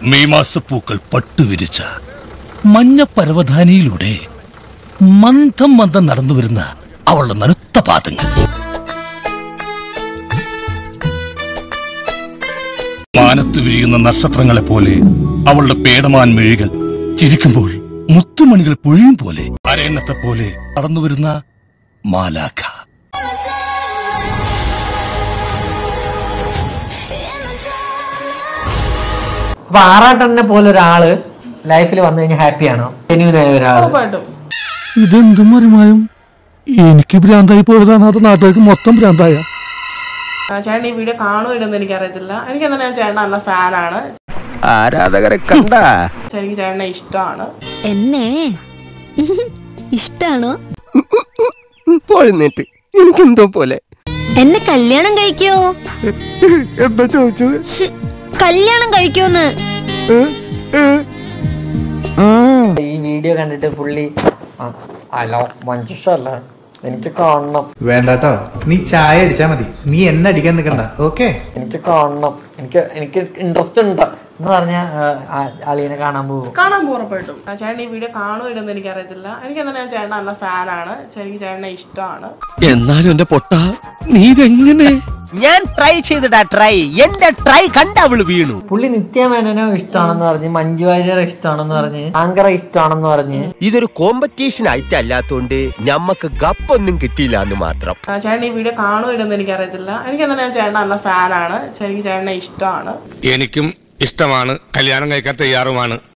May മാസപ്പൂക്കൾ പട്ടുവിരിച്ച മഞ്ഞ പരവധാനിയിലൂടെ മന്ദം മന്ദം നടന്നു വരുന്ന അവളുടെ നനുത്ത പാദങ്ങൾ മാനത്ത് വിരിയുന്ന നക്ഷത്രങ്ങളെ പോലെ അവളുടെ പേടമാൻ മിഴികൾ ചിരിക്കുമ്പോൾ മുത്തുമണികൾ പൊഴിയും പോലെ അരയണ്ണത്തെ പോലെ കടന്നു വരുന്ന മാലാഖ അപ്പൊ ആറാട്ടനെ പോലെ ഒരാള് ലൈഫിൽ വന്നു കഴിഞ്ഞാൽ ഹാപ്പിയാണോ ജെന്യൂനായ ഒരാള് ഉറപ്പായിട്ടും ഇതെന്തും മറിമായും എനിക്ക് ഭ്രാന്തായി പോയതാണ് അത് നാട്ടുകാർക്ക് മൊത്തം ഭ്രാന്തായ ആ, ചേട്ടൻ ഈ വീഡിയോ കാണുമില്ലെന്ന് എനിക്കറിയത്തില്ല എനിക്ക് എന്തായാലും ഞാൻ ചേട്ടൻ നല്ല ഫാനാണ് ആരാധകരെ കണ്ട എനിക്ക് ചേട്ടനെ ഇഷ്ടമാണ് എന്നെ ഇഷ്ടാണോ പോഴുന്നിട്ട് എനിക്കെന്തോ പോലെ എന്നെ കല്യാണം കഴിക്കോ എന്താ ചോദിച്ചത് ശ്ശ്, കല്യാണം കഴിക്കോന്ന് ഈ വീഡിയോ കണ്ടിട്ട് പുള്ളി ആ, ഹലോ മഞ്ജുഷല്ല എനിക്ക് കാണണം വേണ്ടാട്ടോ നീ ചായ അടിച്ചാ മതി നീ എന്നെ അടിക്കാൻ നിൽക്കണ്ട ഓക്കെ എനിക്ക് കാണണം എനിക്ക് എനിക്ക് ഇൻട്രസ്റ്റ് ഉണ്ട് എന്ന് പറഞ്ഞ അളിയനെ കാണാൻ പോകും കാണാൻ പോകും ഉറപ്പായിട്ടും ആ, ചേട്ടൻ ഈ വീഡിയോ കാണുമില്ലെന്ന് എനിക്കറിയത്തില്ല എനിക്ക് എന്തായാലും ഞാൻ ചേട്ടൻ നല്ല ഫാനാണ് എനിക്ക് ചേട്ടനെ ഇഷ്ടമാണ് എന്നാലും എന്റെ പൊട്ട നീ ഇതെങ്ങനെ ഞാൻ ട്രൈ ചെയ്തിടാ ട്രൈ എന്റെ ട്രൈ കണ്ട അവള് വീണു പുള്ളി നിത്യമേനോ ഇഷ്ടമാണെന്ന് പറഞ്ഞ് മഞ്ജു വാര്യർ ഇഷ്ടമാണെന്ന് പറഞ്ഞ് ആങ്കറ ഇഷ്ടമാണെന്ന് പറഞ്ഞ് ഇതൊരു കോമ്പറ്റീഷൻ ആയിട്ട് അല്ലാത്തോണ്ട് ഞമ്മക്ക് ഗപ്പൊന്നും കിട്ടിയില്ല എന്ന് മാത്രം ആ, ചേട്ടൻ ഈ വീഡിയോ കാണുമില്ലെന്ന് എനിക്കറിയത്തില്ല എനിക്ക് എന്തായാലും ഞാൻ ചേട്ടൻ നല്ല ഫാനാണ് എനിക്ക് ചേട്ടനെ ഇഷ്ടമാണ് എനിക്കും ഇഷ്ടമാണ് കല്യാണം കഴിക്കാൻ തയ്യാറുമാണ്